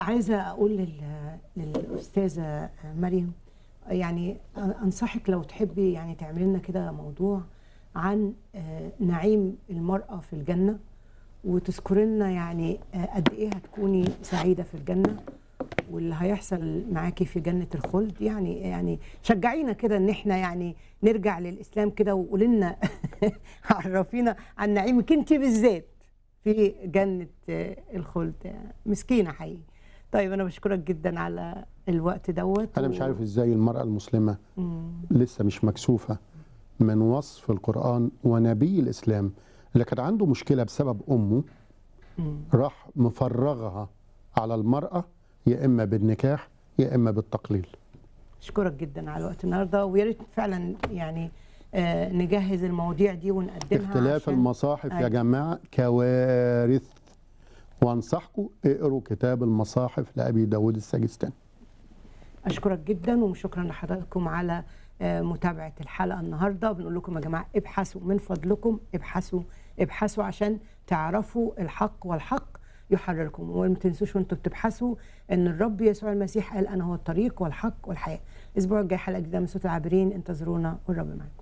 عايزه اقول لل- للاستاذه مريم يعني انصحك لو تحبي يعني تعملي لنا كده موضوع عن آه، نعيم المراه في الجنه وتذكري لنا يعني آه، قد ايه هتكوني سعيده في الجنه واللي هيحصل معاكي في جنه الخلد يعني يعني شجعينا كده ان احنا يعني نرجع للاسلام كده وقولي لنا عرفينا عن نعيمك انت بالذات في جنه آه، الخلد مسكينه حقيقي طيب انا بشكرك جدا على الوقت دوت انا و- مش عارف ازاي المراه المسلمه مم. لسه مش مكسوفه من وصف القران ونبي الاسلام اللي كان عنده مشكله بسبب امه مم. راح مفرغها على المراه يا اما بالنكاح يا اما بالتقليل اشكرك جدا على الوقت النهارده ويا ريت فعلا يعني آه نجهز المواضيع دي ونقدمها اختلاف عشان- المصاحف يا أيوة. جماعه كوارث وانصحكم اقروا كتاب المصاحف لابي داود السجستاني اشكرك جدا وشكرا لحضراتكم على آه، متابعه الحلقه النهارده بنقول لكم يا جماعه ابحثوا من فضلكم ابحثوا ابحثوا عشان تعرفوا الحق والحق يحرركم وما تنسوش وانتم بتبحثوا ان الرب يسوع المسيح قال انا هو الطريق والحق والحياه الاسبوع الجاي حلقه جديده من صوت العابرين انتظرونا والرب معاكم